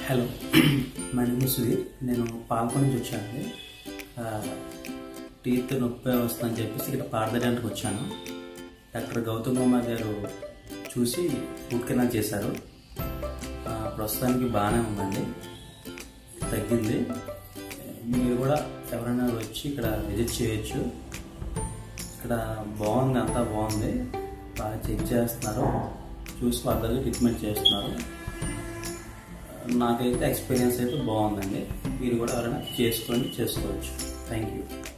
hello my name Sudheer నేను పాల్గొని నుంచి వచ్చానండి ఆ, టీత్ నొప్పి వస్తుందని చెప్పేసి ఇక్కడ పారదడానికి వచ్చాను డాక్టర్ గౌతమ్ కుమార్ గారు చూసి రూట్ కెనాల్ చేశారు ఆ, ప్రస్తుతానికి బాగానే ఉందండి తగ్గింది మీరు కూడా ఎవరైనా వచ్చి ఇక్కడ విజిట్ చేయొచ్చు ఇక్కడ బాగుంది అంతా బాగుంది బాగా చెక్ చేస్తున్నారు చూసి ఫర్దర్గా ట్రీట్మెంట్ చేస్తున్నారు నాకైతే ఎక్స్పీరియన్స్ అయితే బాగుందండి మీరు కూడా ఎవరైనా చేసుకోండి చేసుకోవచ్చు థ్యాంక్ యూ